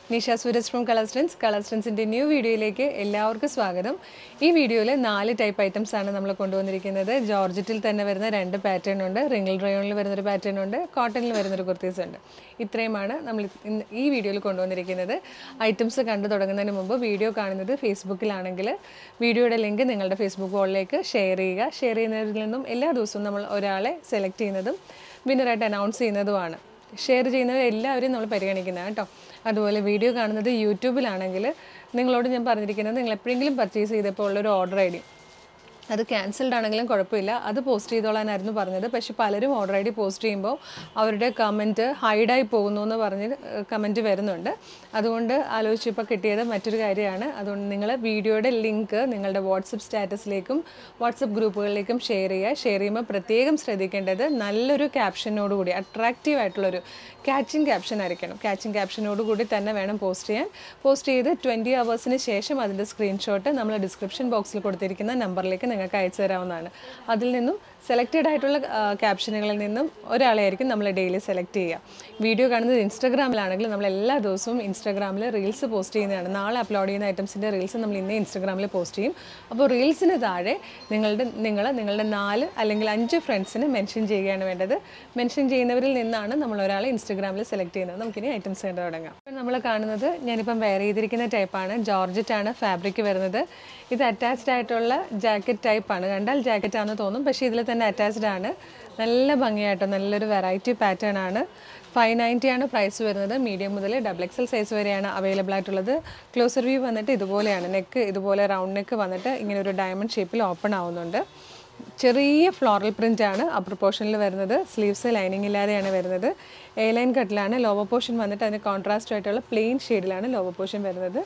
Nisha Sooraj from കളർസ്റ്റൻസ് കളർസ്റ്റൻസിൻ്റെ new വീഡിയോയിലേക്ക് എല്ലാവർക്കും സ്വാഗതം ഈ വീഡിയോയിൽ നാല് ടൈപ്പ് ഐറ്റംസ് ആണ് നമ്മൾ കൊണ്ടുവന്നിരിക്കുന്നത് ജോർജറ്റിൽ തന്നെ വരുന്ന രണ്ട് പാറ്റേൺ ഉണ്ട് റിംഗിൾ റയോണിൽ വരുന്നൊരു പാറ്റേൺ ഉണ്ട് കോട്ടണിൽ വരുന്നൊരു കുർത്തീസ് ഉണ്ട് ഇത്രയുമാണ് നമ്മൾ ഇന്ന് ഈ വീഡിയോയിൽ കൊണ്ടുവന്നിരിക്കുന്നത് ഐറ്റംസ് കണ്ടു തുടങ്ങുന്നതിന് മുമ്പ് വീഡിയോ കാണുന്നത് ഫേസ്ബുക്കിലാണെങ്കിൽ വീഡിയോയുടെ ലിങ്ക് നിങ്ങളുടെ ഫേസ്ബുക്ക് വാളിലേക്ക് ഷെയർ ചെയ്യുക ഷെയർ ചെയ്യുന്നതിൽ നിന്നും എല്ലാ ദിവസവും നമ്മൾ ഒരാളെ സെലക്ട് ചെയ്യുന്നതും വിന്നറായിട്ട് അനൗൺസ് ചെയ്യുന്നതുമാണ് ഷെയർ ചെയ്യുന്നവർ എല്ലാവരെയും നമ്മൾ പരിഗണിക്കുന്നത് കേട്ടോ അതുപോലെ വീഡിയോ കാണുന്നത് യൂട്യൂബിലാണെങ്കിൽ നിങ്ങളോട് ഞാൻ പറഞ്ഞിരിക്കുന്നത് നിങ്ങൾ എപ്പോഴെങ്കിലും പർച്ചേസ് ചെയ്തപ്പോൾ ഉള്ളൊരു ഓർഡർ ഐ ഡി അത് ക്യാൻസൽഡ് ആണെങ്കിലും കുഴപ്പമില്ല അത് പോസ്റ്റ് ചെയ്തോളാനായിരുന്നു പറഞ്ഞത് പക്ഷെ പലരും ഓർഡർ ഐ ഡി പോസ്റ്റ് ചെയ്യുമ്പോൾ അവരുടെ കമൻറ്റ് ഹൈഡായി പോകുന്നു എന്ന് പറഞ്ഞ് കമൻറ്റ് വരുന്നുണ്ട് അതുകൊണ്ട് ആലോചിച്ചപ്പോൾ കിട്ടിയത് മറ്റൊരു കാര്യമാണ് അതുകൊണ്ട് നിങ്ങൾ വീഡിയോയുടെ ലിങ്ക് നിങ്ങളുടെ വാട്സപ്പ് സ്റ്റാറ്റസിലേക്കും വാട്സപ്പ് ഗ്രൂപ്പുകളിലേക്കും ഷെയർ ചെയ്യുക ഷെയർ ചെയ്യുമ്പോൾ പ്രത്യേകം ശ്രദ്ധിക്കേണ്ടത് നല്ലൊരു ക്യാപ്ഷനോടുകൂടി അട്രാക്റ്റീവ് ആയിട്ടുള്ളൊരു ക്യാച്ചിങ് ക്യാപ്ഷൻ ആയിരിക്കണം ക്യാച്ചിങ് ക്യാപ്ഷനോടുകൂടി തന്നെ വേണം പോസ്റ്റ് ചെയ്യാൻ പോസ്റ്റ് ചെയ്ത് ട്വൻറ്റി അവേഴ്സിന് ശേഷം അതിൻ്റെ സ്ക്രീൻഷോട്ട് നമ്മൾ ഡിസ്ക്രിപ്ഷൻ ബോക്സിൽ കൊടുത്തിരിക്കുന്ന നമ്പറിലേക്ക് നിങ്ങൾക്ക് അയച്ചു തരാവുന്നതാണ് അതിൽ നിന്നും സെലക്റ്റഡ് ആയിട്ടുള്ള ക്യാപ്ഷനുകളിൽ നിന്നും ഒരാളെയായിരിക്കും നമ്മൾ ഡെയിലി സെലക്ട് ചെയ്യുക വീഡിയോ കാണുന്നത് ഇൻസ്റ്റാഗ്രാമിലാണെങ്കിൽ നമ്മൾ എല്ലാ ദിവസവും ഇൻസ്റ്റാഗ്രാമിൽ റീൽസ് പോസ്റ്റ് ചെയ്യുന്നതാണ് നാളെ അപ്ലോഡ് ചെയ്യുന്ന ഐറ്റംസിൻ്റെ റീൽസ് നമ്മൾ ഇന്നേ ഇൻസ്റ്റാഗ്രാമിൽ പോസ്റ്റ് ചെയ്യും അപ്പോൾ റീൽസിന് താഴെ നിങ്ങളുടെ നിങ്ങൾ നിങ്ങളുടെ നാല് അല്ലെങ്കിൽ അഞ്ച് ഫ്രണ്ട്സിന് മെൻഷൻ ചെയ്യുകയാണ് വേണ്ടത് മെൻഷൻ ചെയ്യുന്നവരിൽ നിന്നാണ് നമ്മൾ ഒരാളെ ഇൻസ്റ്റാഗ്രാമിൽ സെലക്ട് ചെയ്യുന്നത് നമുക്കിനി ഐറ്റംസ് കണ്ടു തുടങ്ങാം ഇപ്പോൾ നമ്മൾ കാണുന്നത് ഞാനിപ്പം വെയർ ചെയ്തിരിക്കുന്ന ടൈപ്പാണ് ജോർജറ്റ് ആണ് ഫാബ്രിക് വരുന്നത് ഇത് അറ്റാച്ച്ഡ് ആയിട്ടുള്ള ജാക്കറ്റ് ടൈപ്പാണ് കണ്ടാൽ ജാക്കറ്റ് ആണെന്ന് തോന്നും പക്ഷേ ഇതിൽ തന്നെ അറ്റാച്ച്ഡ് ആണ് നല്ല ഭംഗിയായിട്ട് നല്ലൊരു വെറൈറ്റി പാറ്റേൺ ആണ് ഫൈവ് നയൻറ്റി ആണ് പ്രൈസ് വരുന്നത് മീഡിയം മുതൽ ഡബിൾ എക്സൽ സൈസ് വരെയാണ് അവൈലബിൾ ആയിട്ടുള്ളത് ക്ലോസർ വ്യൂ വന്നിട്ട് ഇതുപോലെയാണ് നെക്ക് ഇതുപോലെ റൗണ്ട് നെക്ക് വന്നിട്ട് ഇങ്ങനെ ഒരു ഡയമണ്ട് ഷേപ്പിൽ ഓപ്പൺ ആവുന്നുണ്ട് ചെറിയ ഫ്ലോറൽ പ്രിൻ്റ് ആണ് അപ്പർ പോർഷനിൽ വരുന്നത് സ്ലീവ്സ് ലൈനിങ് ഇല്ലാതെയാണ് വരുന്നത് എ ലൈൻ കട്ടിലാണ് ലോവർ പോർഷൻ വന്നിട്ട് അതിന് കോൺട്രാസ്റ്റ് ആയിട്ടുള്ള പ്ലെയിൻ ഷെയ്ഡിലാണ് ലോവർ പോർഷൻ വരുന്നത്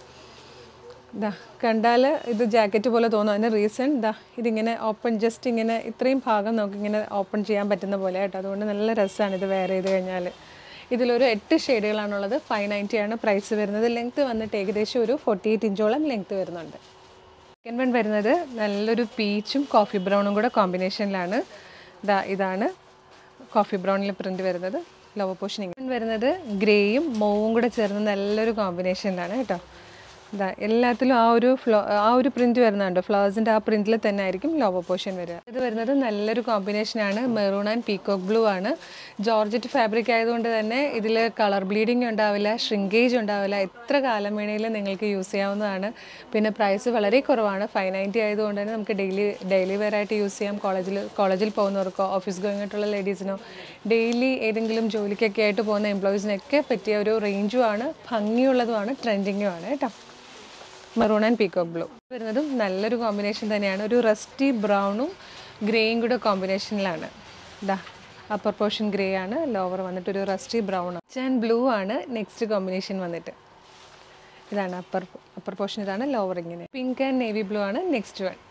ഇതാ കണ്ടാൽ ഇത് ജാക്കറ്റ് പോലെ തോന്നും അതിന് റീസൺ ഇതാ ഇതിങ്ങനെ ഓപ്പൺ ജസ്റ്റ് ഇങ്ങനെ ഇത്രയും ഭാഗം നമുക്കിങ്ങനെ ഓപ്പൺ ചെയ്യാൻ പറ്റുന്ന പോലെ കേട്ടോ അതുകൊണ്ട് നല്ല രസമാണ് ഇത് വെയർ ചെയ്ത് കഴിഞ്ഞാൽ ഇതിലൊരു എട്ട് ഷെയ്ഡുകളാണുള്ളത് ഫൈവ് നയൻറ്റി ആണ് പ്രൈസ് വരുന്നത് ലെങ്ത്ത് വന്നിട്ട് ഏകദേശം ഒരു ഫോർട്ടി എയ്റ്റ് ഇഞ്ചോളം ലെങ്ത്ത് വരുന്നുണ്ട് സെക്കൻഡ് വൺ വരുന്നത് നല്ലൊരു പീച്ചും കോഫി ബ്രൗണും കൂടെ കോമ്പിനേഷനിലാണ് ഇതാ ഇതാണ് കോഫി ബ്രൗണിൽ പ്രിൻറ്റ് വരുന്നത് ലോവർ പോർഷൻ വരുന്നത് ഗ്രേയും മോവും കൂടെ ചേർന്ന് നല്ലൊരു കോമ്പിനേഷനിലാണ് കേട്ടോ ഇതാ എല്ലാത്തിലും ആ ഒരു ഫ്ലോ ആ ഒരു പ്രിന്റ് വരുന്നുണ്ട് ഫ്ലവേഴ്സിൻ്റെ ആ പ്രിന്റിൽ തന്നെ ആയിരിക്കും ലോവർ പോർഷൻ വരിക ഇത് വരുന്നത് നല്ലൊരു കോമ്പിനേഷനാണ് മെറൂൺ ആൻഡ് പീക്കോക്ക് ബ്ലൂ ആണ് ജോർജറ്റ് ഫാബ്രിക് ആയതുകൊണ്ട് തന്നെ ഇതിൽ കളർ ബ്ലീഡിങ് ഉണ്ടാവില്ല ഷ്രിങ്കേജ് ഉണ്ടാവില്ല എത്ര കാലം വേണമെങ്കിലും നിങ്ങൾക്ക് യൂസ് ചെയ്യാവുന്നതാണ് പിന്നെ പ്രൈസ് വളരെ കുറവാണ് ഫൈവ് നയൻറ്റി ആയതുകൊണ്ട് തന്നെ നമുക്ക് ഡെയിലി ഡെയിലി വെയർ ആയിട്ട് യൂസ് ചെയ്യാം കോളേജിൽ കോളേജിൽ പോകുന്നവർക്കോ ഓഫീസ് ഗോയിങ് ആയിട്ടുള്ള ലേഡീസിനോ ഡെയിലി ഏതെങ്കിലും ജോലിക്കൊക്കെ ആയിട്ട് പോകുന്ന എംപ്ലോയീസിനൊക്കെ പറ്റിയ ഒരു റേഞ്ചുമാണ് ഭംഗിയുള്ളതുമാണ് ട്രെൻഡിങ്ങുമാണ് കേട്ടോ മെറൂൺ ആൻഡ് പീക്കോക്ക് ബ്ലൂ വരുന്നതും നല്ലൊരു കോമ്പിനേഷൻ തന്നെയാണ് ഒരു റസ്റ്റി ബ്രൗണും ഗ്രേയും കൂടെ കോമ്പിനേഷനിലാണ് ഇതാ അപ്പർ പോർഷൻ ഗ്രേ ആണ് ലോവർ വന്നിട്ട് ഒരു റസ്റ്റി ബ്രൗൺ ആൻഡ് ബ്ലൂ ആണ് നെക്സ്റ്റ് കോമ്പിനേഷൻ വന്നിട്ട് ഇതാണ് അപ്പർ അപ്പർ പോർഷൻ ഇതാണ് ലോവർ ഇങ്ങനെ പിങ്ക് ആൻഡ് നേവി ബ്ലൂ ആണ് നെക്സ്റ്റ് വൺ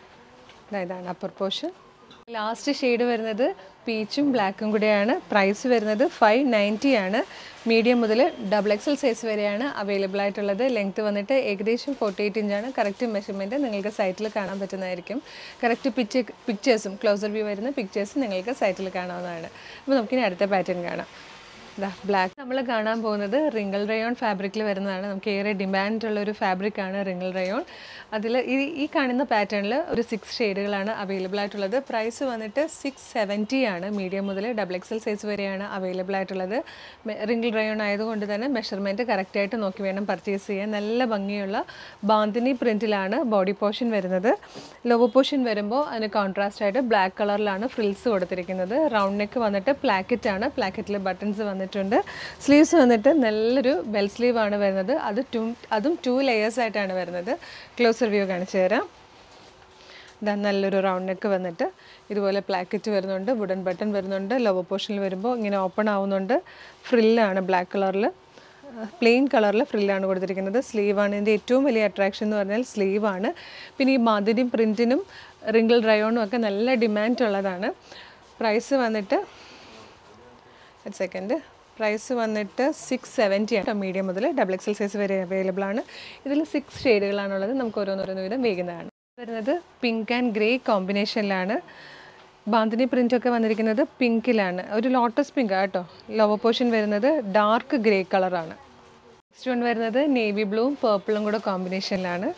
ഇതാ ഇതാണ് അപ്പർ പോർഷൻ ലാസ്റ്റ് ഷെയ്ഡ് വരുന്നത് പീച്ചും ബ്ലാക്കും കൂടെയാണ് പ്രൈസ് വരുന്നത് ഫൈവ് നയൻറ്റി ആണ് മീഡിയം മുതൽ ഡബിൾ എക്സൽ സൈസ് വരെയാണ് അവൈലബിൾ ആയിട്ടുള്ളത് ലെങ്ത്ത് വന്നിട്ട് ഏകദേശം ഫോർട്ടി എയ്റ്റ് ഇഞ്ചാണ് കറക്റ്റ് മെഷർമെൻറ്റ് നിങ്ങൾക്ക് സൈറ്റിൽ കാണാൻ പറ്റുന്നതായിരിക്കും കറക്റ്റ് പിക്ചർ പിക്ചേഴ്സും ക്ലോസർ വ്യൂ വരുന്ന പിക്ചേഴ്സും നിങ്ങൾക്ക് സൈറ്റിൽ കാണാവുന്നതാണ് അപ്പോൾ നമുക്കിനി അടുത്ത പാറ്റേൺ കാണാം ഇതാ ബ്ലാക്ക് നമ്മൾ കാണാൻ പോകുന്നത് റിംഗിൾ റയോൺ ഫാബ്രിക്കിൽ വരുന്നതാണ് നമുക്ക് ഏറെ ഡിമാൻഡ് ഉള്ള ഒരു ഫാബ്രിക്കാണ് റിംഗിൾ റയോൺ അതിൽ ഈ ഈ കാണുന്ന പാറ്റേണിൽ ഒരു സിക്സ് ഷെയ്ഡുകളാണ് അവൈലബിൾ ആയിട്ടുള്ളത് പ്രൈസ് വന്നിട്ട് സിക്സ് സെവൻറ്റി ആണ് മീഡിയം മുതൽ ഡബിൾ എക്സൽ സൈസ് വരെയാണ് അവൈലബിൾ ആയിട്ടുള്ളത് റിംഗിൾ റയോൺ ആയതുകൊണ്ട് തന്നെ മെഷർമെൻറ്റ് കറക്റ്റായിട്ട് നോക്കി വേണം പർച്ചേസ് ചെയ്യാൻ നല്ല ഭംഗിയുള്ള ബാന്തിനി പ്രിൻറ്റിലാണ് ബോഡി പോർഷൻ വരുന്നത് ലോവർ പോർഷൻ വരുമ്പോൾ അതിന് കോൺട്രാസ്റ്റ് ആയിട്ട് ബ്ലാക്ക് കളറിലാണ് ഫ്രിൽസ് കൊടുത്തിരിക്കുന്നത് റൗണ്ട് നെക്ക് വന്നിട്ട് പ്ലാക്കറ്റ് ആണ് പ്ലാക്കറ്റിൽ ബട്ടൺസ് വന്നിട്ടുണ്ട് സ്ലീവ്സ് വന്നിട്ട് നല്ലൊരു ബെൽ സ്ലീവ് ആണ് വരുന്നത് അത് ടു അതും ടു ലെയേഴ്സ് ആയിട്ടാണ് വരുന്നത് ക്ലോസർ വ്യൂ കാണിച്ചു തരാം ഇതാ നല്ലൊരു റൗണ്ട് നെക്ക് വന്നിട്ട് ഇതുപോലെ പ്ലാക്കറ്റ് വരുന്നുണ്ട് വുഡൻ ബട്ടൺ വരുന്നുണ്ട് ലോവർ പോർഷനിൽ വരുമ്പോൾ ഇങ്ങനെ ഓപ്പൺ ആവുന്നുണ്ട് ഫ്രില്ലാണ് ബ്ലാക്ക് കളറിൽ പ്ലെയിൻ കളറിൽ ഫ്രില്ലാണ് കൊടുത്തിരിക്കുന്നത് സ്ലീവാണ് ഇതിൻ്റെ ഏറ്റവും വലിയ അട്രാക്ഷൻ എന്ന് പറഞ്ഞാൽ സ്ലീവാണ് പിന്നെ ഈ മതിരിയും പ്രിൻറ്റിനും റിങ്കിൾ ഡ്രയോണും ഒക്കെ നല്ല ഡിമാൻഡ് ഉള്ളതാണ് പ്രൈസ് വന്നിട്ട് ഒരു സെക്കൻഡ് പ്രൈസ് വന്നിട്ട് സിക്സ് സെവൻറ്റി ആണ് മീഡിയം മുതൽ ഡബിൾ എക്സൽ സൈസ് വരെ അവൈലബിൾ ആണ് ഇതിൽ സിക്സ് ഷെയ്ഡുകളാണുള്ളത് നമുക്ക് ഓരോന്നോരോന്ന് വീതം വേകുന്നതാണ് വരുന്നത് പിങ്ക് ആൻഡ് ഗ്രേ കോമ്പിനേഷനിലാണ് ബാന്തിനി പ്രിൻ്റ് ഒക്കെ വന്നിരിക്കുന്നത് പിങ്കിലാണ് ഒരു ലോട്ടസ് പിങ്ക് കേട്ടോ ലോവർ പോർഷൻ വരുന്നത് ഡാർക്ക് ഗ്രേ കളറാണ് നെക്സ്റ്റ് വൺ വരുന്നത് നേവി ബ്ലൂവും പേർപ്പിളും കൂടെ കോമ്പിനേഷനിലാണ്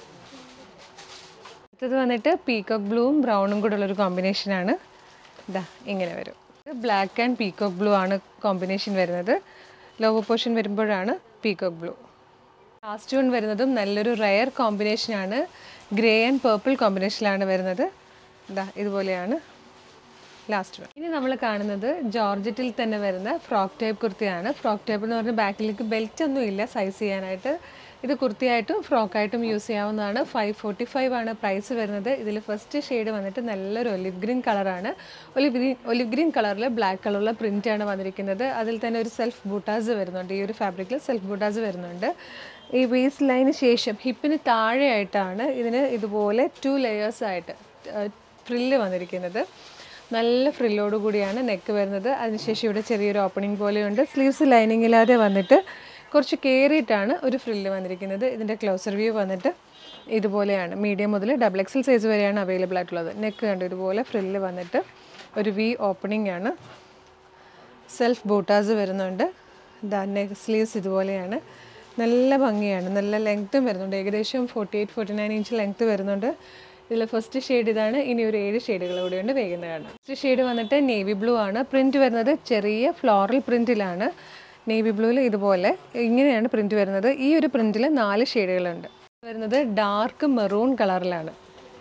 അടുത്തത് വന്നിട്ട് പീക്കോക്ക് ബ്ലൂവും ബ്രൗണും കൂടെ ഉള്ളൊരു കോമ്പിനേഷനാണ് ഇതാ ഇങ്ങനെ വരും ബ്ലാക്ക് ആൻഡ് പീക്കോക്ക് ബ്ലൂ ആണ് കോമ്പിനേഷൻ വരുന്നത് ലോവർ പോർഷൻ വരുമ്പോഴാണ് പീക്കോക്ക് ബ്ലൂ ലാസ്റ്റ് വൺ വരുന്നതും നല്ലൊരു റയർ കോമ്പിനേഷനാണ് ഗ്രേ ആൻഡ് പേർപ്പിൾ കോമ്പിനേഷനിലാണ് വരുന്നത് ഇതാ ഇതുപോലെയാണ് ലാസ്റ്റ് വൺ ഇനി നമ്മൾ കാണുന്നത് ജോർജറ്റിൽ തന്നെ വരുന്ന ഫ്രോക്ക് ടൈപ്പ് കുർത്തിയാണ് ഫ്രോക്ക് ടൈപ്പ് എന്ന് പറഞ്ഞാൽ ബാക്കിലേക്ക് ബെൽറ്റ് ഒന്നും ഇല്ല സൈസ് ചെയ്യാനായിട്ട് ഇത് കുർത്തിയായിട്ടും ഫ്രോക്കായിട്ടും യൂസ് ചെയ്യാവുന്നതാണ് ഫൈവ് ഫോർട്ടി ഫൈവ് ആണ് പ്രൈസ് വരുന്നത് ഇതിൽ ഫസ്റ്റ് ഷെയ്ഡ് വന്നിട്ട് നല്ലൊരു ഒലിവ് ഗ്രീൻ കളറാണ് ഒലിവ് ഗ്രീൻ ഒലിവ് ഗ്രീൻ കളറിൽ ബ്ലാക്ക് കളറുള്ള പ്രിൻ്റാണ് വന്നിരിക്കുന്നത് അതിൽ തന്നെ ഒരു സെൽഫ് ബൂട്ടാസ് വരുന്നുണ്ട് ഈ ഒരു ഫാബ്രിക്കിൽ സെൽഫ് ബൂട്ടാസ് വരുന്നുണ്ട് ഈ വേസ്റ്റ് ലൈന് ശേഷം ഹിപ്പിന് താഴെയായിട്ടാണ് ഇതിന് ഇതുപോലെ ടു ലെയേഴ്സ് ആയിട്ട് ഫ്രില്ല് വന്നിരിക്കുന്നത് നല്ല ഫ്രില്ലോട് കൂടിയാണ് നെക്ക് വരുന്നത് അതിനുശേഷം ഇവിടെ ചെറിയൊരു ഓപ്പണിംഗ് പോലെയുണ്ട് സ്ലീവ്സ് ലൈനിങ് ഇല്ലാതെ വന്നിട്ട് കുറച്ച് കയറിയിട്ടാണ് ഒരു ഫ്രില്ല് വന്നിരിക്കുന്നത് ഇതിൻ്റെ ക്ലോസർ വ്യൂ വന്നിട്ട് ഇതുപോലെയാണ് മീഡിയം മുതൽ ഡബിൾ എക്സൽ സൈസ് വരെയാണ് അവൈലബിൾ ആയിട്ടുള്ളത് നെക്ക് കണ്ട് ഇതുപോലെ ഫ്രില്ല് വന്നിട്ട് ഒരു വി ഓപ്പണിംഗ് ആണ് സെൽഫ് ബൂട്ടാസ് വരുന്നുണ്ട് ദാ നെക്ക് സ്ലീവ്സ് ഇതുപോലെയാണ് നല്ല ഭംഗിയാണ് നല്ല ലെങ്ത്തും വരുന്നുണ്ട് ഏകദേശം forty eight forty nine inch length വരുന്നുണ്ട് ഇതിൽ ഫസ്റ്റ് ഷെയ്ഡ് ഇതാണ് ഇനി ഒരു ഏഴ് ഷെയ്ഡുകൾ കൂടിയുണ്ട് വേഗം ഫസ്റ്റ് ഷെയ്ഡ് വന്നിട്ട് നേവി ബ്ലൂ ആണ് പ്രിൻറ്റ് വരുന്നത് ചെറിയ ഫ്ലോറൽ പ്രിൻറ്റിലാണ് നേവി ബ്ലൂവിൽ ഇതുപോലെ ഇങ്ങനെയാണ് പ്രിൻറ്റ് വരുന്നത് ഈ ഒരു പ്രിൻറ്റിൽ നാല് ഷെയ്ഡുകളുണ്ട് വരുന്നത് ഡാർക്ക് മെറൂൺ കളറിലാണ്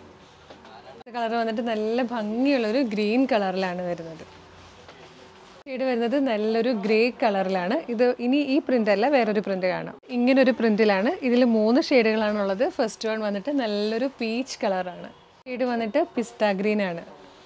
കളർ വന്നിട്ട് നല്ല ഭംഗിയുള്ളൊരു ഗ്രീൻ കളറിലാണ് വരുന്നത് ഷെയ്ഡ് വരുന്നത് നല്ലൊരു ഗ്രേ കളറിലാണ് ഇത് ഇനി ഈ പ്രിന്റ് അല്ല വേറൊരു പ്രിന്റ് കാണാം ഇങ്ങനൊരു പ്രിന്റിലാണ് ഇതിൽ മൂന്ന് ഷെയ്ഡുകളാണുള്ളത് ഫസ്റ്റ് വൺ വന്നിട്ട് നല്ലൊരു പീച്ച് കളറാണ് ഷെയ്ഡ് വന്നിട്ട് പിസ്ത ഗ്രീൻ ആണ്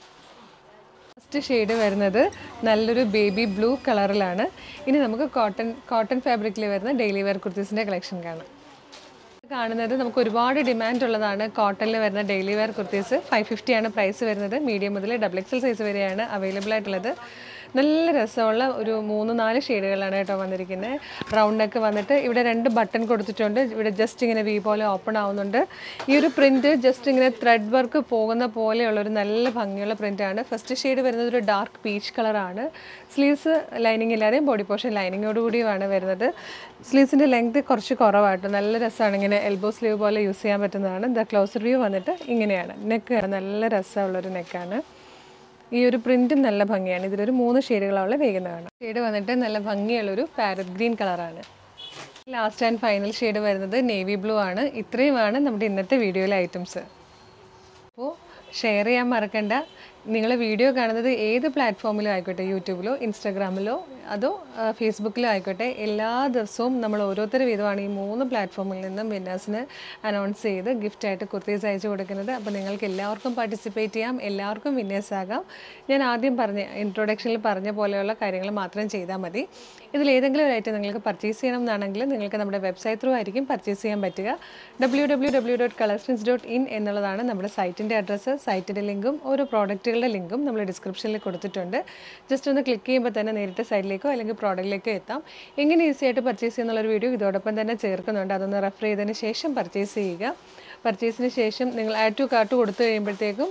ഫസ്റ്റ് ഷെയ്ഡ് വരുന്നത് നല്ലൊരു ബേബി ബ്ലൂ കളറിലാണ് ഇനി നമുക്ക് കോട്ടൺ കോട്ടൺ ഫാബ്രിക്കിൽ വരുന്ന ഡെയിലി വെയർ കുർത്തീസിൻ്റെ കളക്ഷൻ കാണാം കാണുന്നത് നമുക്ക് ഒരുപാട് ഡിമാൻഡ് ഉള്ളതാണ് കോട്ടണിൽ വരുന്ന daily wear kurtis five fifty ആണ് പ്രൈസ് വരുന്നത് മീഡിയം മുതൽ ഡബിൾ എക്സൽ സൈസ് വരെയാണ് അവൈലബിൾ ആയിട്ടുള്ളത് നല്ല രസമുള്ള ഒരു മൂന്ന് നാല് ഷെയ്ഡുകളാണ് കേട്ടോ വന്നിരിക്കുന്നത് റൗണ്ട് നെക്ക് വന്നിട്ട് ഇവിടെ രണ്ട് ബട്ടൺ കൊടുത്തിട്ടുണ്ട് ഇവിടെ ജസ്റ്റ് ഇങ്ങനെ വി പോലെ ഓപ്പൺ ആവുന്നുണ്ട് ഈ ഒരു പ്രിൻറ്റ് ജസ്റ്റ് ഇങ്ങനെ ത്രെഡ് വർക്ക് പോകുന്ന പോലെയുള്ള ഒരു നല്ല ഭംഗിയുള്ള പ്രിൻ്റാണ് ഫസ്റ്റ് ഷെയ്ഡ് വരുന്നത് ഒരു ഡാർക്ക് പീച്ച് കളറാണ് സ്ലീവ്സ് ലൈനിങ് ഇല്ലാതെയും ബോഡി പോർഷൻ ലൈനിങ്ങോട് കൂടിയുമാണ് വരുന്നത് സ്ലീവ്സിൻ്റെ ലെങ്ത് കുറച്ച് കുറവായിട്ട് നല്ല രസമാണ് ഇങ്ങനെ എൽബോ സ്ലീവ് പോലെ യൂസ് ചെയ്യാൻ പറ്റുന്നതാണ് ദ ക്ലോസർ വ്യൂ വന്നിട്ട് ഇങ്ങനെയാണ് നെക്ക് നല്ല രസമുള്ളൊരു നെക്കാണ് ഈ ഒരു പ്രിന്റും നല്ല ഭംഗിയാണ് ഇതിലൊരു മൂന്ന് ഷെയ്ഡുകളുള്ള വേഗം ഷെയ്ഡ് വന്നിട്ട് നല്ല ഭംഗിയുള്ളൊരു പാരറ്റ് ഗ്രീൻ കളറാണ് ലാസ്റ്റ് ആൻഡ് ഫൈനൽ ഷെയ്ഡ് വരുന്നത് നേവി ബ്ലൂ ആണ് ഇത്രയുമാണ് നമ്മുടെ ഇന്നത്തെ വീഡിയോയിലെ ഐറ്റംസ് അപ്പോൾ ഷെയർ ചെയ്യാൻ മറക്കണ്ട നിങ്ങൾ വീഡിയോ കാണുന്നത് ഏത് പ്ലാറ്റ്ഫോമിലും ആയിക്കോട്ടെ യൂട്യൂബിലോ ഇൻസ്റ്റാഗ്രാമിലോ അതോ ആ, ഫേസ്ബുക്കിലോ ആയിക്കോട്ടെ എല്ലാ ദിവസവും നമ്മൾ ഓരോരുത്തർ വീതമാണ് ഈ മൂന്ന് പ്ലാറ്റ്ഫോമിൽ നിന്നും വിന്നേഴ്സിന് അനൗൺസ് ചെയ്ത് ഗിഫ്റ്റായിട്ട് കുർത്തീസ് അയച്ചു കൊടുക്കുന്നത് അപ്പോൾ നിങ്ങൾക്ക് എല്ലാവർക്കും പാർട്ടിസിപ്പേറ്റ് ചെയ്യാം എല്ലാവർക്കും വിന്നേഴ്സ് ആകാം ഞാൻ ആദ്യം പറഞ്ഞ ഇൻട്രൊഡക്ഷനിൽ പറഞ്ഞ പോലെയുള്ള കാര്യങ്ങൾ മാത്രം ചെയ്താൽ മതി ഇതിൽ ഏതെങ്കിലും ഒരു ഐറ്റം നിങ്ങൾക്ക് പർച്ചേസ് ചെയ്യണം എന്നാണെങ്കിൽ നിങ്ങൾക്ക് നമ്മുടെ വെബ്സൈറ്റ് ത്രൂ ആയിരിക്കും പർച്ചേസ് ചെയ്യാൻ പറ്റുക W W W dot collections dot in എന്നുള്ളതാണ് നമ്മുടെ സൈറ്റിൻ്റെ അഡ്രസ്സ് സൈറ്റിൻ്റെ ലിങ്കും ഓരോ പ്രോഡക്റ്റുകളുടെ ലിങ്കും നമ്മൾ ഡിസ്ക്രിപ്ഷനിൽ കൊടുത്തിട്ടുണ്ട് ജസ്റ്റ് ഒന്ന് ക്ലിക്ക് ചെയ്യുമ്പോൾ തന്നെ നേരിട്ട് സൈറ്റിലേക്കോ അല്ലെങ്കിൽ പ്രോഡക്റ്റിലേക്കോ എത്താം എങ്ങനെ ഈസി ആയിട്ട് പർച്ചേസ് ചെയ്യുന്നുള്ളൊരു വീഡിയോ ഇതോടൊപ്പം തന്നെ ചേർക്കുന്നുണ്ട് അതൊന്ന് റെഫർ ചെയ്തതിന് ശേഷം പർച്ചേസ് ചെയ്യുക പർച്ചേസിന് ശേഷം നിങ്ങൾ ആഡ് ടു കാർട്ട് കൊടുത്തു കഴിയുമ്പോഴത്തേക്കും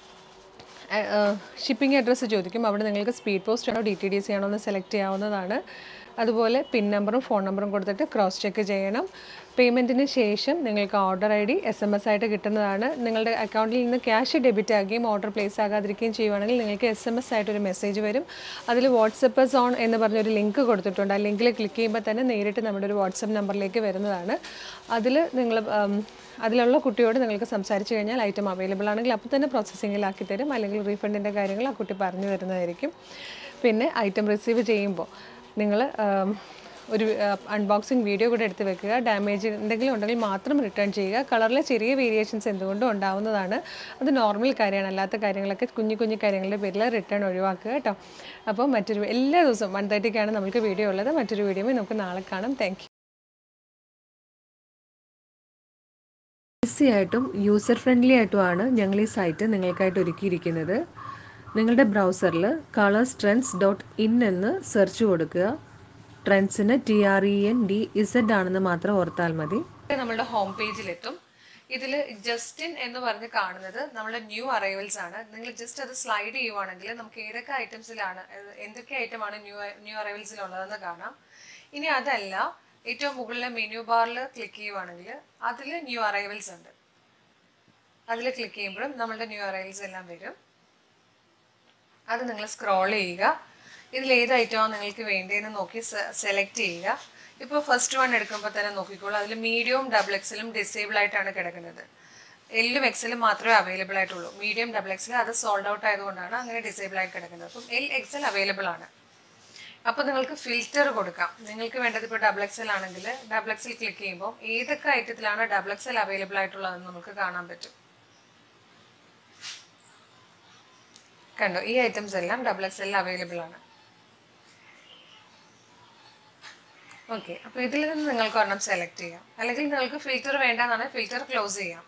ഷിപ്പിംഗ് അഡ്രസ്സ് ചോദിക്കും അവിടെ നിങ്ങൾക്ക് സ്പീഡ് പോസ്റ്റ് ആണോ ഡി ടി ഡി സി ആണോ എന്ന് സെലക്ട് ചെയ്യാവുന്നതാണ് അതുപോലെ പിൻ നമ്പറും ഫോൺ നമ്പറും കൊടുത്തിട്ട് ക്രോസ് ചെക്ക് ചെയ്യണം പേയ്മെൻറ്റിന് ശേഷം നിങ്ങൾക്ക് order I D S M S ആയിട്ട് കിട്ടുന്നതാണ് നിങ്ങളുടെ അക്കൗണ്ടിൽ നിന്ന് ക്യാഷ് ഡെബിറ്റ് ആകുകയും ഓർഡർ പ്ലേസ് ആകാതിരിക്കുകയും ചെയ്യുവാണെങ്കിൽ നിങ്ങൾക്ക് എസ് എം എസ് ആയിട്ടൊരു മെസ്സേജ് വരും അതിൽ വാട്സപ്പ് സോൺ എന്ന് പറഞ്ഞൊരു ലിങ്ക് കൊടുത്തിട്ടുണ്ട് ആ ലിങ്കിൽ ക്ലിക്ക് ചെയ്യുമ്പോൾ തന്നെ നേരിട്ട് നമ്മുടെ ഒരു വാട്സപ്പ് നമ്പറിലേക്ക് വരുന്നതാണ് അതിൽ നിങ്ങൾ ഉം, അതിലുള്ള കുട്ടിയോട് നിങ്ങൾക്ക് സംസാരിച്ച് കഴിഞ്ഞാൽ ഐറ്റം അവൈലബിൾ ആണെങ്കിൽ അപ്പോൾ തന്നെ പ്രോസസ്സിങ്ങിലാക്കി തരും അല്ലെങ്കിൽ റീഫണ്ടിൻ്റെ കാര്യങ്ങൾ ആ കുട്ടി പറഞ്ഞു തരുന്നതായിരിക്കും പിന്നെ ഐറ്റം റിസീവ് ചെയ്യുമ്പോൾ നിങ്ങൾ ഒരു അൺബോക്സിങ് വീഡിയോ കൂടെ എടുത്ത് വെക്കുക ഡാമേജ് എന്തെങ്കിലും ഉണ്ടെങ്കിൽ മാത്രം റിട്ടേൺ ചെയ്യുക കളറിലെ ചെറിയ വേരിയേഷൻസ് എന്തുകൊണ്ടും ഉണ്ടാവുന്നതാണ് അത് നോർമൽ കാര്യമാണ് അല്ലാത്ത കാര്യങ്ങളൊക്കെ കുഞ്ഞു കുഞ്ഞു കാര്യങ്ങളുടെ പേരിൽ റിട്ടേൺ ഒഴിവാക്കുക കേട്ടോ അപ്പോൾ മറ്റൊരു എല്ലാ ദിവസവും വൺ തേർട്ടിക്കാണ് നമുക്ക് വീഡിയോ ഉള്ളത് മറ്റൊരു വീഡിയോയിൽ നമുക്ക് നാളെ കാണാം താങ്ക് ഈസി ആയിട്ടും യൂസർ ഫ്രണ്ട്ലി ആയിട്ടുമാണ് ഞങ്ങൾ ഈ സൈറ്റ് നിങ്ങൾക്കായിട്ട് ഒരുക്കിയിരിക്കുന്നത് നിങ്ങളുടെ ബ്രൗസറിൽ കളേഴ്സ് ട്രെൻഡ്സ് ഡോട്ട് ഇൻ എന്ന് സെർച്ച് കൊടുക്കുക ട്രെൻഡ്സിന് T R E N D Z ആണെന്ന് മാത്രം ഓർത്താൽ മതി നമ്മുടെ ഹോം പേജിലെത്തും ഇതിൽ ജസ്റ്റിൻ എന്ന് പറഞ്ഞ് കാണുന്നത് നമ്മുടെ ന്യൂ അറൈവൽസ് ആണ് നിങ്ങൾ ജസ്റ്റ് അത് സ്ലൈഡ് ചെയ്യുവാണെങ്കിൽ നമുക്ക് ഏതൊക്കെ ഐറ്റംസിലാണ് എന്തൊക്കെ ഐറ്റമാണ് ന്യൂ ന്യൂ അറൈവൽസിലുള്ളതെന്ന് കാണാം ഇനി അതല്ല ഏറ്റവും മുകളിലെ മെനു ബാറിൽ ക്ലിക്ക് ചെയ്യുവാണെങ്കിൽ അതിൽ ന്യൂ അറൈവൽസ് ഉണ്ട് അതിൽ ക്ലിക്ക് ചെയ്യുമ്പോഴും നമ്മളുടെ ന്യൂ അറൈവൽസ് എല്ലാം വരും അത് നിങ്ങൾ സ്ക്രോൾ ചെയ്യുക ഇതിൽ ഏത് ഐറ്റമാണ് നിങ്ങൾക്ക് വേണ്ടതെന്ന് നോക്കി സെലക്ട് ചെയ്യുക ഇപ്പോൾ ഫസ്റ്റ് വൺ എടുക്കുമ്പോൾ തന്നെ നോക്കിക്കോളൂ അതിൽ മീഡിയവും ഡബിൾ എക്സലും ഡിസേബിൾ ആയിട്ടാണ് കിടക്കുന്നത് എല്ലും എക്സലും മാത്രമേ അവൈലബിൾ ആയിട്ടുള്ളൂ മീഡിയം ഡബിൾ എക്സൽ അത് സോൾഡ് ഔട്ട് ആയതുകൊണ്ടാണ് അങ്ങനെ ഡിസേബിൾ ആയി കിടക്കുന്നത് അപ്പം എൽ എക്സൽ അവൈലബിൾ ആണ് അപ്പോൾ നിങ്ങൾക്ക് ഫിൽറ്റർ കൊടുക്കാം നിങ്ങൾക്ക് വേണ്ടത് ഇപ്പോൾ ഡബിൾ എക്സൽ ആണെങ്കിൽ ഡബിൾ എക്സൽ ക്ലിക്ക് ചെയ്യുമ്പോൾ ഏതൊക്കെ ഐറ്റത്തിലാണ് ഡബിൾ എക്സൽ അവൈലബിൾ ആയിട്ടുള്ളതെന്ന് നമുക്ക് കാണാൻ പറ്റും കണ്ടോ ഈ ഐറ്റംസ് എല്ലാം ഡബിൾ എക്സ് എൽ അവൈലബിൾ ആണ് ഓക്കെ അപ്പോൾ ഇതിൽ നിന്ന് നിങ്ങൾക്ക് ഒരെണ്ണം സെലക്ട് ചെയ്യാം അല്ലെങ്കിൽ നിങ്ങൾക്ക് ഫിൽറ്റർ വേണ്ടെന്നാണ് ഫിൽറ്റർ ക്ലോസ് ചെയ്യാം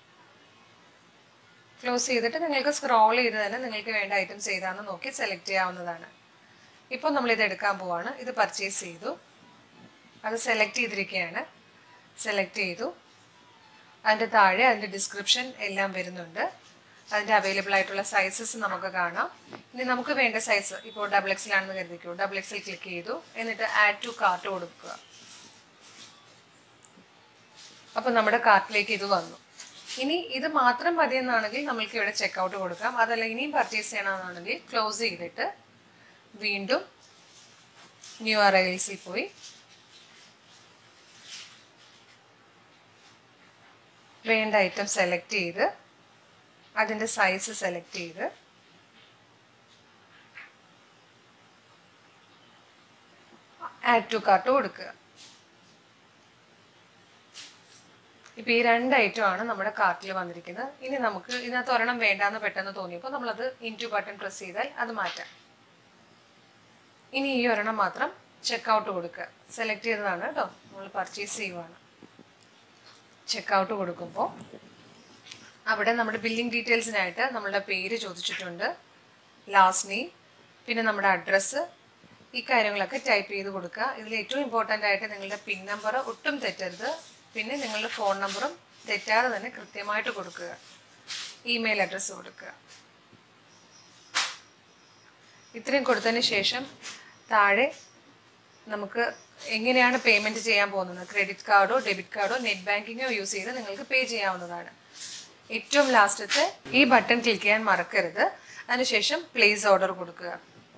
ക്ലോസ് ചെയ്തിട്ട് നിങ്ങൾക്ക് സ്ക്രോൾ ചെയ്ത് തന്നെ നിങ്ങൾക്ക് വേണ്ട ഐറ്റംസ് ഏതാണെന്ന് നോക്കി സെലക്ട് ചെയ്യാവുന്നതാണ് ഇപ്പോൾ നമ്മളിത് എടുക്കാൻ പോവാണ് ഇത് പർച്ചേസ് ചെയ്തു അത് സെലക്ട് ചെയ്തിരിക്കുകയാണ് സെലക്ട് ചെയ്തു അതിൻ്റെ താഴെ അതിൻ്റെ ഡിസ്ക്രിപ്ഷൻ എല്ലാം വരുന്നുണ്ട് അതിൻ്റെ അവൈലബിൾ ആയിട്ടുള്ള സൈസസ് നമുക്ക് കാണാം ഇനി നമുക്ക് വേണ്ട സൈസ് ഇപ്പോൾ ഡബിൾ എക്സിലാണെന്ന് കരുതിക്കൂ ഡബിൾ എക്സിൽ ക്ലിക്ക് ചെയ്തു എന്നിട്ട് ആഡ് ടു കാർട്ട് കൊടുക്കുക അപ്പോൾ നമ്മുടെ കാർട്ടിലേക്ക് ഇത് വന്നു ഇനി ഇത് മാത്രം മതിയെന്നാണെങ്കിൽ നമ്മൾക്ക് ഇവിടെ ചെക്കൗട്ട് കൊടുക്കാം അതല്ല ഇനിയും പർച്ചേസ് ചെയ്യണമെന്നാണെങ്കിൽ ക്ലോസ് ചെയ്തിട്ട് വീണ്ടും ന്യൂ അറൈവൽസിൽ പോയി വേണ്ട ഐറ്റം സെലക്ട് ചെയ്ത് അതിൻ്റെ സൈസ് സെലക്ട് ചെയ്ത് ആഡ് ടു കാർട്ട് കൊടുക്കുക ഇപ്പം ഈ രണ്ട് ഐറ്റമാണ് നമ്മുടെ കാർട്ടിൽ വന്നിരിക്കുന്നത് ഇനി നമുക്ക് ഇതിനകത്ത് ഒരെണ്ണം വേണ്ടാന്ന് പെട്ടെന്ന് തോന്നിയപ്പോൾ നമ്മളത് ഇൻറ്റു ബട്ടൺ പ്രസ് ചെയ്താൽ അത് മാറ്റാം ഇനി ഈ ഒരെണ്ണം മാത്രം ചെക്കൗട്ട് കൊടുക്കുക സെലക്ട് ചെയ്തതാണ് കേട്ടോ നമ്മൾ പർച്ചേസ് ചെയ്യുവാണ് ചെക്കൗട്ട് കൊടുക്കുമ്പോൾ അവിടെ നമ്മുടെ ബില്ലിംഗ് ഡീറ്റെയിൽസിനായിട്ട് നമ്മളുടെ പേര് ചോദിച്ചിട്ടുണ്ട് ലാസ്റ്റ് നെയിം പിന്നെ നമ്മുടെ അഡ്രസ്സ് ഈ കാര്യങ്ങളൊക്കെ ടൈപ്പ് ചെയ്ത് കൊടുക്കുക ഇതിൽ ഏറ്റവും ഇമ്പോർട്ടൻ്റ് ആയിട്ട് നിങ്ങളുടെ പിൻ നമ്പർ ഒട്ടും തെറ്റരുത് പിന്നെ നിങ്ങളുടെ ഫോൺ നമ്പറും തെറ്റാതെ തന്നെ കൃത്യമായിട്ട് കൊടുക്കുക ഇമെയിൽ അഡ്രസ്സ് കൊടുക്കുക ഇത്രയും കൊടുത്തതിന് ശേഷം താഴെ നമുക്ക് എങ്ങനെയാണ് പേയ്മെൻറ്റ് ചെയ്യാൻ പോകുന്നത് ക്രെഡിറ്റ് കാർഡോ ഡെബിറ്റ് കാർഡോ നെറ്റ് ബാങ്കിങ്ങോ യൂസ് ചെയ്ത് നിങ്ങൾക്ക് പേ ചെയ്യാവുന്നതാണ് ഏറ്റവും ലാസ്റ്റത്തെ ഈ ബട്ടൺ ക്ലിക്ക് ചെയ്യാൻ മറക്കരുത് അതിനുശേഷം പ്ലേസ് ഓർഡർ കൊടുക്കുക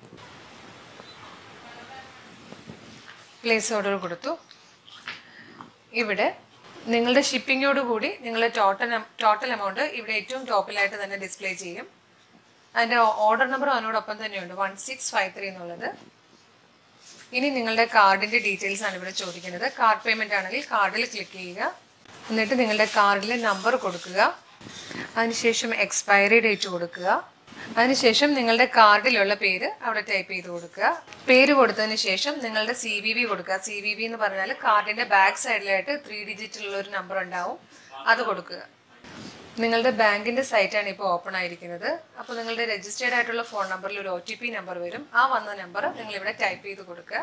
പ്ലേസ് ഓർഡർ കൊടുത്തു ഇവിടെ നിങ്ങളുടെ ഷിപ്പിങ്ങോട് കൂടി നിങ്ങളുടെ ടോട്ടൽ ടോട്ടൽ എമൗണ്ട് ഇവിടെ ഏറ്റവും ടോപ്പിലായിട്ട് തന്നെ ഡിസ്പ്ലേ ചെയ്യും അതിൻ്റെ ഓർഡർ നമ്പർ അതിനോടൊപ്പം തന്നെയുണ്ട് വൺ സിക്സ് ഫൈവ് ത്രീ എന്നുള്ളത് ഇനി നിങ്ങളുടെ കാർഡിൻ്റെ ഡീറ്റെയിൽസ് ആണ് ഇവിടെ ചോദിക്കുന്നത് കാർഡ് പേയ്മെൻ്റ് ആണെങ്കിൽ കാർഡിൽ ക്ലിക്ക് ചെയ്യുക എന്നിട്ട് നിങ്ങളുടെ കാർഡിലെ നമ്പർ കൊടുക്കുക അതിനുശേഷം എക്സ്പയറി ഡേറ്റ് കൊടുക്കുക അതിനുശേഷം നിങ്ങളുടെ കാർഡിലുള്ള പേര് അവിടെ ടൈപ്പ് ചെയ്ത് കൊടുക്കുക പേര് കൊടുത്തതിന് ശേഷം നിങ്ങളുടെ സി വി വി കൊടുക്കുക സി വി വി എന്ന് പറഞ്ഞാൽ കാർഡിന്റെ ബാക്ക് സൈഡിലായിട്ട് ത്രീ ഡിജിറ്റുള്ള ഒരു നമ്പർ ഉണ്ടാവും അത് കൊടുക്കുക നിങ്ങളുടെ ബാങ്കിന്റെ സൈറ്റാണ് ഇപ്പോൾ ഓപ്പൺ ആയിരിക്കുന്നത് അപ്പോൾ നിങ്ങളുടെ രജിസ്റ്റേർഡ് ആയിട്ടുള്ള ഫോൺ നമ്പറിൽ ഒരു ഒ ടി പി നമ്പർ വരും ആ വന്ന നമ്പർ നിങ്ങൾ ഇവിടെ ടൈപ്പ് ചെയ്ത് കൊടുക്കുക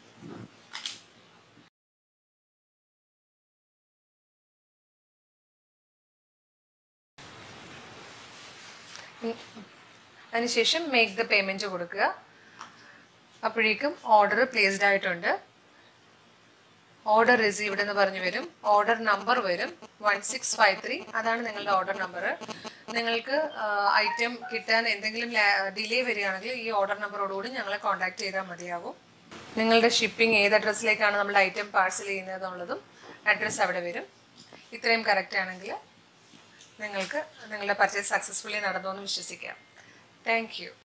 അതിനുശേഷം മേക്ക് ദ പേയ്മെൻറ്റ് കൊടുക്കുക അപ്പോഴേക്കും ഓർഡർ പ്ലേസ്ഡ് ആയിട്ടുണ്ട് ഓർഡർ റിസീവ്ഡ് എന്ന് പറഞ്ഞു വരും ഓർഡർ നമ്പർ വരും വൺ സിക്സ് ഫൈവ് ത്രീ അതാണ് നിങ്ങളുടെ ഓർഡർ നമ്പർ നിങ്ങൾക്ക് ഐറ്റം കിട്ടാൻ എന്തെങ്കിലും ഡിലേ വരികയാണെങ്കിൽ ഈ ഓർഡർ നമ്പറോടുകൂടി ഞങ്ങളെ കോൺടാക്ട് ചെയ്താൽ മതിയാവും നിങ്ങളുടെ ഷിപ്പിംഗ് ഏത് അഡ്രസ്സിലേക്കാണ് നമ്മുടെ ഐറ്റം പാഴ്സൽ ചെയ്യുന്നത് എന്നുള്ളതും അഡ്രസ്സ് അവിടെ വരും ഇത്രയും കറക്റ്റ് ആണെങ്കിൽ നിങ്ങൾക്ക് നിങ്ങളുടെ പർച്ചേസ് സക്സസ്ഫുള്ളി നടന്നു എന്ന് വിശ്വസിക്കാം താങ്ക് യു